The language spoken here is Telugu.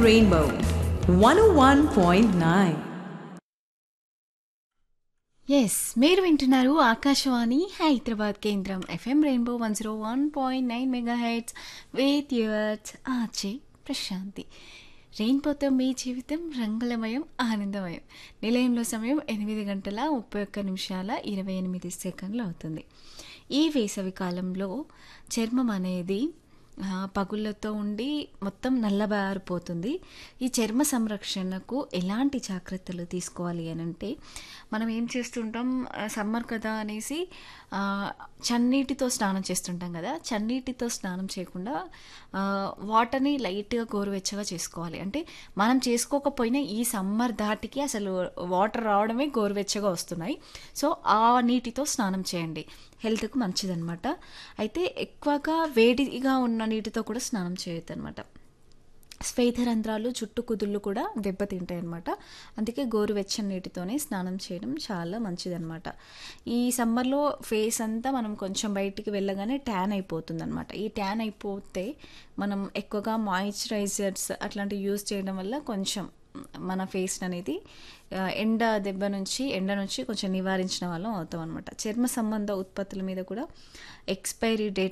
Rainbow 101.9. ఎస్ మీరు వింటున్నారు ఆకాశవాణి హైదరాబాద్ కేంద్రం FM rainbow one zero one point nine megahertz with yours ఆచే ప్రశాంతి రెయిన్బోతో మీ జీవితం రంగులమయం ఆనందమయం నిలయంలో సమయం ఎనిమిది గంటల ముప్పై ఒక్క నిమిషాల ఇరవై ఎనిమిది సెకండ్లు అవుతుంది ఈ వేసవి కాలంలో చర్మం అనేది ఆ, పగుళ్ళతో ఉండి మొత్తం నల్లబారిపోతుంది ఈ చర్మ సంరక్షణకు ఎలాంటి జాగ్రత్తలు తీసుకోవాలి అని అంటే మనం ఏం చేస్తుంటాం ఆ, సమ్మర్ కదా అనేసి ఆ, చన్నీటితో స్నానం చేస్తుంటాం కదా చన్నీటితో స్నానం చేయకుండా ఆ, వాటర్ని లైట్గా గోరువెచ్చగా చేసుకోవాలి అంటే మనం చేసుకోకపోయినా ఈ సమ్మర్ దాటికి అసలు వాటర్ రావడమే గోరువెచ్చగా వస్తున్నాయి సో ఆ నీటితో స్నానం చేయండి హెల్త్కు మంచిదన్నమాట అయితే ఎక్కువగా వేడిగా ఉన్న నీటితో కూడా స్నానం చేయొద్దు అనమాట స్వేదరంధ్రాలు చుట్టు కుదుళ్ళు కూడా దెబ్బతింటాయి అనమాట అందుకే గోరువెచ్చని నీటితోనే స్నానం చేయడం చాలా మంచిదన్నమాట ఈ సమ్మర్లో ఫేస్ అంతా మనం కొంచెం బయటికి వెళ్ళగానే ట్యాన్ అయిపోతుంది అనమాట ఈ ట్యాన్ అయిపోతే మనం ఎక్కువగా మాయిశ్చరైజర్స్ అట్లాంటివి యూజ్ చేయడం వల్ల కొంచెం మన ఫేస్ అనేది ఆ, ఎండ దెబ్బ నుంచి ఎండ నుంచి కొంచెం నివారించిన వాళ్ళం అవుతాం అనమాట చర్మ సంబంధ ఉత్పత్తుల మీద కూడా ఎక్స్పైరీ డేట్